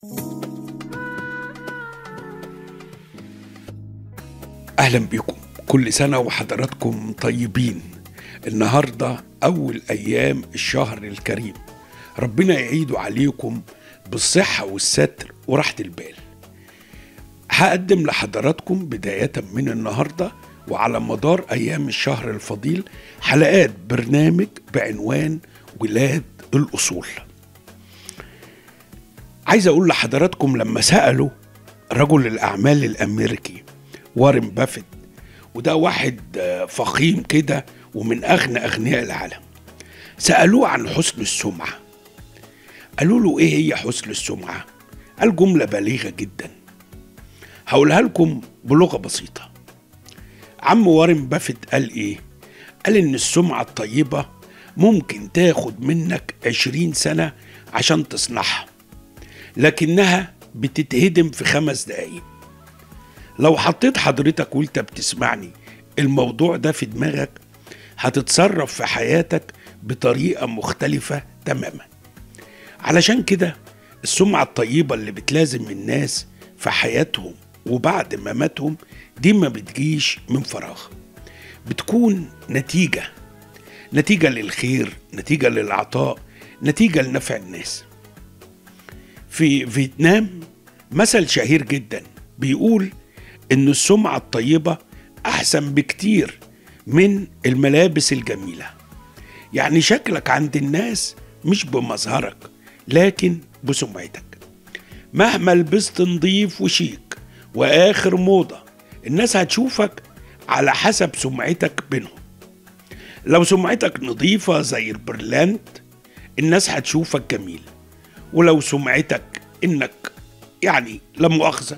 أهلا بكم كل سنة وحضراتكم طيبين النهاردة أول أيام الشهر الكريم ربنا يعيده عليكم بالصحة والستر وراحة البال هقدم لحضراتكم بداية من النهاردة وعلى مدار أيام الشهر الفضيل حلقات برنامج بعنوان ولاد الأصول عايز أقول لحضراتكم لما سألوا رجل الأعمال الأمريكي وارن بافيت وده واحد آه، فخيم كده ومن أغنى أغنياء العالم سألوه عن حسن السمعة قالوا له إيه هي حسن السمعة قال جملة بليغة جدا هقولها لكم بلغة بسيطة عم وارن بافيت قال إيه قال إن السمعة الطيبة ممكن تاخد منك عشرين سنة عشان تصنعها لكنها بتتهدم في خمس دقايق لو حطيت حضرتك وانت بتسمعني الموضوع ده في دماغك هتتصرف في حياتك بطريقة مختلفة تماما علشان كده السمعة الطيبة اللي بتلازم الناس في حياتهم وبعد مماتهم دي ما بتجيش من فراغ بتكون نتيجة نتيجة للخير نتيجة للعطاء نتيجة لنفع الناس في فيتنام مثل شهير جدا بيقول ان السمعة الطيبة احسن بكتير من الملابس الجميلة يعني شكلك عند الناس مش بمظهرك لكن بسمعتك مهما لبست نظيف وشيك واخر موضة الناس هتشوفك على حسب سمعتك بينهم لو سمعتك نظيفة زي البرلاند الناس هتشوفك جميل ولو سمعتك انك يعني لا مؤاخذة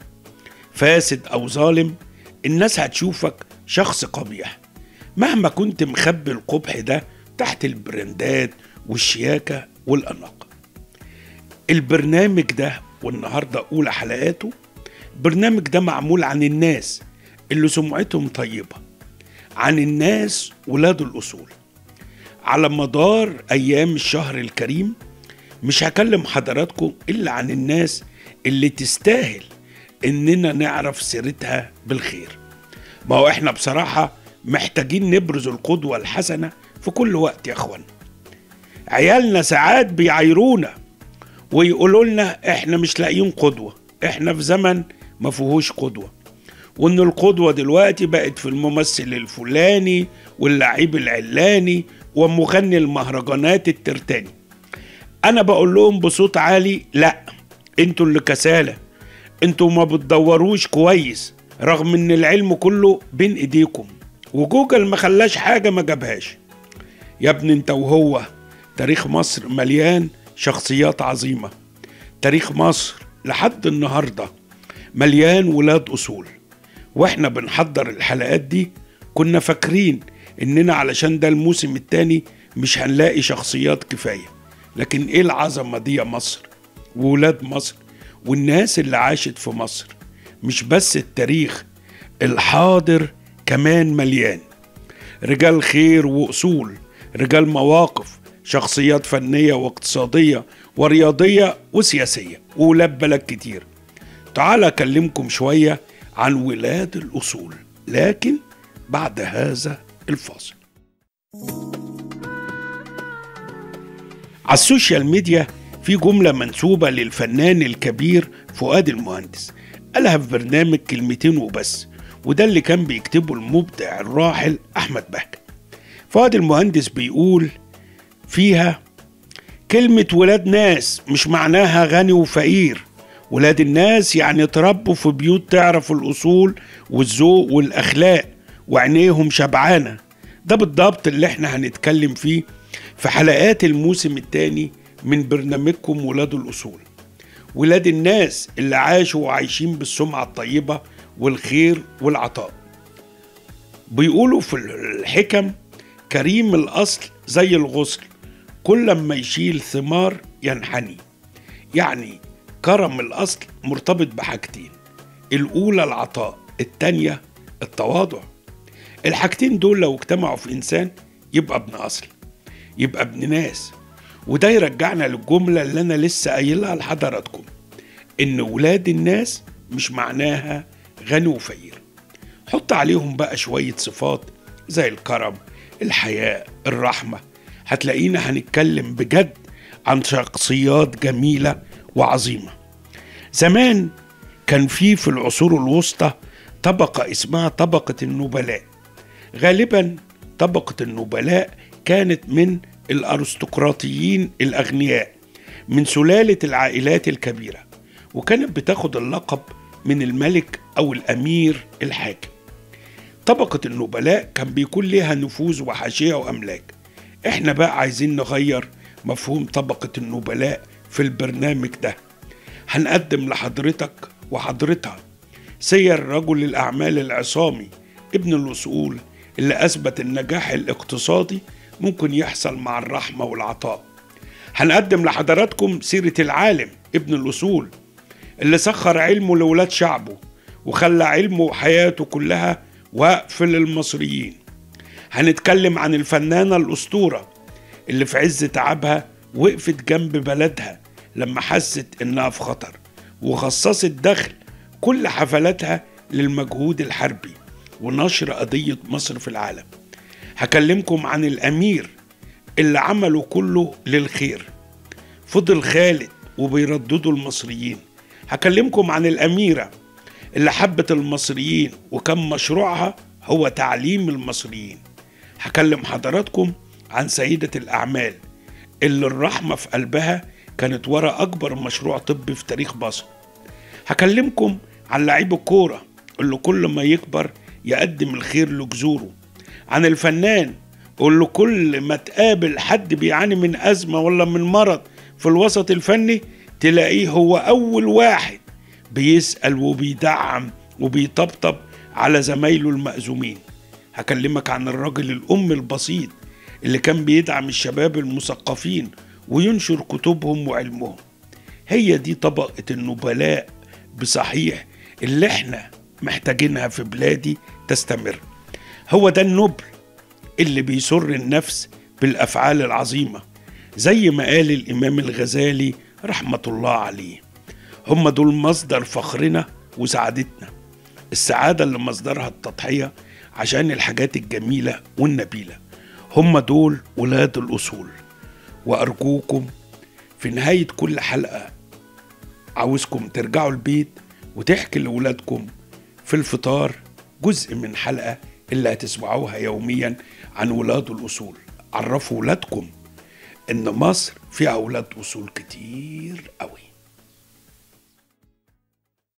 فاسد او ظالم الناس هتشوفك شخص قبيح مهما كنت مخبي القبح ده تحت البراندات والشياكة والأناقة البرنامج ده والنهاردة أولى حلقاته البرنامج ده معمول عن الناس اللي سمعتهم طيبة عن الناس ولاد الأصول على مدار أيام الشهر الكريم مش هكلم حضراتكم إلا عن الناس اللي تستاهل إننا نعرف سيرتها بالخير ما هو إحنا بصراحة محتاجين نبرز القدوة الحسنة في كل وقت يا أخوانا عيالنا ساعات بيعايرونا ويقولوا لنا إحنا مش لاقيين قدوة إحنا في زمن ما فيهوش قدوة وإن القدوة دلوقتي بقت في الممثل الفلاني واللعيب العلاني ومغني المهرجانات الترتاني انا بقول لهم بصوت عالي لا انتوا اللي كسالى انتوا ما بتدوروش كويس رغم ان العلم كله بين ايديكم وجوجل ما خلاش حاجه ما جابهاش يا ابني انت وهو تاريخ مصر مليان شخصيات عظيمه تاريخ مصر لحد النهارده مليان ولاد اصول واحنا بنحضر الحلقات دي كنا فاكرين اننا علشان ده الموسم التاني مش هنلاقي شخصيات كفايه لكن ايه العظمه دي يا مصر وولاد مصر والناس اللي عاشت في مصر مش بس التاريخ الحاضر كمان مليان رجال خير واصول رجال مواقف شخصيات فنيه واقتصاديه ورياضيه وسياسيه وولاد بلد كتير تعال اكلمكم شويه عن ولاد الاصول لكن بعد هذا الفاصل على السوشيال ميديا في جملة منسوبة للفنان الكبير فؤاد المهندس قالها في برنامج كلمتين وبس وده اللي كان بيكتبه المبدع الراحل أحمد بهجة فؤاد المهندس بيقول فيها كلمة ولاد ناس مش معناها غني وفقير ولاد الناس يعني اتربوا في بيوت تعرف الأصول والذوق والأخلاق وعينيهم شبعانة ده بالضبط اللي احنا هنتكلم فيه في حلقات الموسم الثاني من برنامجكم ولاد الأصول ولاد الناس اللي عاشوا وعايشين بالسمعة الطيبة والخير والعطاء بيقولوا في الحكم كريم الأصل زي الغصن كل ما يشيل ثمار ينحني يعني كرم الأصل مرتبط بحاجتين الأولى العطاء التانية التواضع الحاجتين دول لو اجتمعوا في إنسان يبقى ابن أصل يبقى ابن ناس وده يرجعنا للجملة اللي أنا لسه قايلها لحضراتكم إن ولاد الناس مش معناها غني وفقير حط عليهم بقى شوية صفات زي الكرم الحياء الرحمة هتلاقينا هنتكلم بجد عن شخصيات جميلة وعظيمة زمان كان في في العصور الوسطى طبقة اسمها طبقة النبلاء غالبا طبقة النبلاء كانت من الأرستقراطيين الأغنياء من سلالة العائلات الكبيرة وكانت بتاخد اللقب من الملك أو الأمير الحاكم طبقة النبلاء كان بيكون ليها نفوذ وحاشية وأملاك احنا بقى عايزين نغير مفهوم طبقة النبلاء في البرنامج ده هنقدم لحضرتك وحضرتها سير رجل الأعمال العصامي ابن الأصول اللي أثبت النجاح الاقتصادي ممكن يحصل مع الرحمة والعطاء هنقدم لحضراتكم سيرة العالم ابن الأصول اللي سخر علمه لولاد شعبه وخلى علمه وحياته كلها وقف للمصريين هنتكلم عن الفنانة الأسطورة اللي في عز تعبها وقفت جنب بلدها لما حست إنها في خطر وخصصت دخل كل حفلاتها للمجهود الحربي ونشر قضية مصر في العالم هكلمكم عن الأمير اللي عمله كله للخير فضل خالد وبيرددوا المصريين هكلمكم عن الأميرة اللي حبت المصريين وكان مشروعها هو تعليم المصريين هكلم حضراتكم عن سيدة الأعمال اللي الرحمة في قلبها كانت ورا أكبر مشروع طبي في تاريخ مصر هكلمكم عن لعيب الكورة اللي كل ما يكبر يقدم الخير لجذوره عن الفنان اللي كل ما تقابل حد بيعاني من أزمة ولا من مرض في الوسط الفني تلاقيه هو أول واحد بيسأل وبيدعم وبيطبطب على زمايله المأزومين هكلمك عن الراجل الأم البسيط اللي كان بيدعم الشباب المثقفين وينشر كتبهم وعلمهم هي دي طبقة النبلاء بصحيح اللي احنا محتاجينها في بلادي تستمر هو ده النبل اللي بيسر النفس بالأفعال العظيمة زي ما قال الإمام الغزالي رحمة الله عليه هم دول مصدر فخرنا وسعادتنا السعادة اللي مصدرها التضحية عشان الحاجات الجميلة والنبيلة هم دول ولاد الأصول وأرجوكم في نهاية كل حلقة عاوزكم ترجعوا البيت وتحكي لأولادكم في الفطار جزء من حلقة اللي هتسمعوها يوميا عن ولاد الأصول عرفوا ولادكم إن مصر فيها ولاد أصول كتير قوي